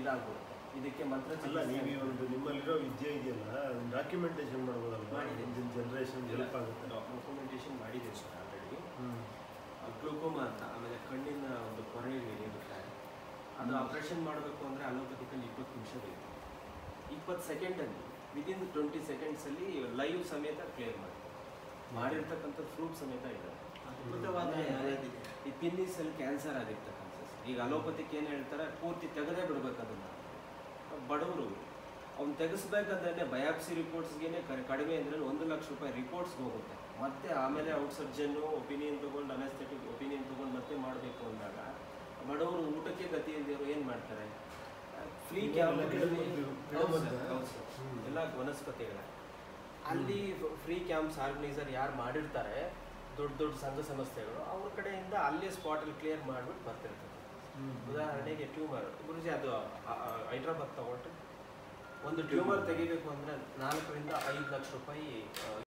ಇದಾಗ್ಬಿಡುತ್ತೆ ಇದಕ್ಕೆ ಮಂತ್ರ ಅಲ್ಲ ನೀವು ಈ ಚಿಕಿತ್ಸೆ ಒಂದು ನಿಮ್ಮಲ್ಲಿರೋ ವಿದ್ಯೆ ಇದೆಯಲ್ಲ ಡಾಕ್ಯುಮೆಂಟೇಶನ್ ಮಾಡ್ಬೋದಲ್ವಾ ಮಾಡಿದ್ದೀನಿ. ಮುಂದಿನ ಜನರೇಷನ್ ಹೆಲ್ಪ್ ಆಗುತ್ತೆ ಡಾಕ್ಯುಮೆಂಟೇಶನ್ ಮಾಡಿದ್ದೀನಿ ಸರ್ ಆಲ್ರೆಡಿ ಹ್ಮ್. ಗ್ಲೂಕೋಮಾ ಅಂತ ಆಮೇಲೆ ಕಣ್ಣಿನ ಒಂದು ಕೊರೆ ಇರುತ್ತೆ ಅದು ಆಪರೇಷನ್ ಮಾಡಬೇಕು ಅಂದರೆ ಅಲೋಪತಿಕಲ್ಲಿ ಇಪ್ಪತ್ತು ನಿಮಿಷ ಬೇಕು ಇಪ್ಪತ್ತು ಸೆಕೆಂಡಲ್ಲಿ ವಿದಿನ್ ಟ್ವೆಂಟಿ ಸೆಕೆಂಡ್ಸಲ್ಲಿ ಲೈವ್ ಸಮೇತ ಕ್ಲಿಯರ್ ಮಾಡಿ ಮಾಡಿರ್ತಕ್ಕಂಥ ಪ್ರೂಫ್ ಸಮೇತ ಇದೆ ಅದ್ಭುತವಾದ ಇದಿದೆ. ಈ ಪಿನ್ನಿಸಲ್ಲಿ ಕ್ಯಾನ್ಸರ್ ಆಗಿರ್ತಕ್ಕಂಥ ಈಗ ಅಲೋಪತಿಕ್ ಏನು ಹೇಳ್ತಾರೆ ಪೂರ್ತಿ ತೆಗೆದೇ ಬಿಡ್ಬೇಕು ಅದನ್ನು ಬಡವರು ಅವ್ನು ತೆಗೆಸ್ಬೇಕಂದ್ರೆ ಬಯಾಪ್ಸಿ ರಿಪೋರ್ಟ್ಸ್ಗೆ ಕಡಿಮೆ ಅಂದರೆ ಒಂದು ಲಕ್ಷ ರೂಪಾಯಿ ರಿಪೋರ್ಟ್ಸ್ಗೆ ಹೋಗುತ್ತೆ ಮತ್ತೆ ಆಮೇಲೆ ಔಟ್ ಸರ್ಜನ್ನು ಒಪಿನಿಯನ್ ತೊಗೊಂಡು ಅನಸ್ಥೆಟಿಕ್ ಒಪಿನಿಯನ್ ತೊಗೊಂಡು ಮತ್ತೆ ಮಾಡಬೇಕು ಅಂದಾಗ ಬಡವರು ಊಟಕ್ಕೆ ಗತಿ ಇಲ್ದಿರೋ ಏನು ಮಾಡ್ತಾರೆ ಫ್ರೀ ಇವೆಲ್ಲ ಕ್ಯಾಂಪ್ಗಳಲ್ಲಿ ಗಿಡಮದ್ದು- ಗಿಡಮದ್ದ? ಹ್ಮ್. ಎಲ್ಲ ವನಸ್ಪತಿಗಳ ಅಲ್ಲಿ ಫ್ರೀ ಕ್ಯಾಂಪ್ಸ್ ಆರ್ಗನೈಸರ್ ಯಾರು ಮಾಡಿರ್ತಾರೆ ದೊಡ್ಡ ದೊಡ್ಡ ಸಂಘ ಸಂಸ್ಥೆಗಳು ಅವ್ರ ಕಡೆಯಿಂದ ಅಲ್ಲೇ ಸ್ಪಾಟಲ್ಲಿ ಕ್ಲಿಯರ್ ಮಾಡಿಬಿಟ್ಟು ಬರ್ತಿರ್ತಾರೆ ಹ್ಮ್. ಉದಾಹರಣೆಗೆ ಟ್ಯೂಮರ್ ಗುರುಜಿ ಅದು ಆ, ಆ, ಹೈದ್ರಾಬಾದ್ ತಗೊಂಡ್ರೆ ಒಂದು ಟ್ಯೂಮರ್ ತೆಗಿಬೇಕು ಅಂದರೆ ನಾಲ್ಕರಿಂದ ಐದು ಲಕ್ಷ ರೂಪಾಯಿ ಆ,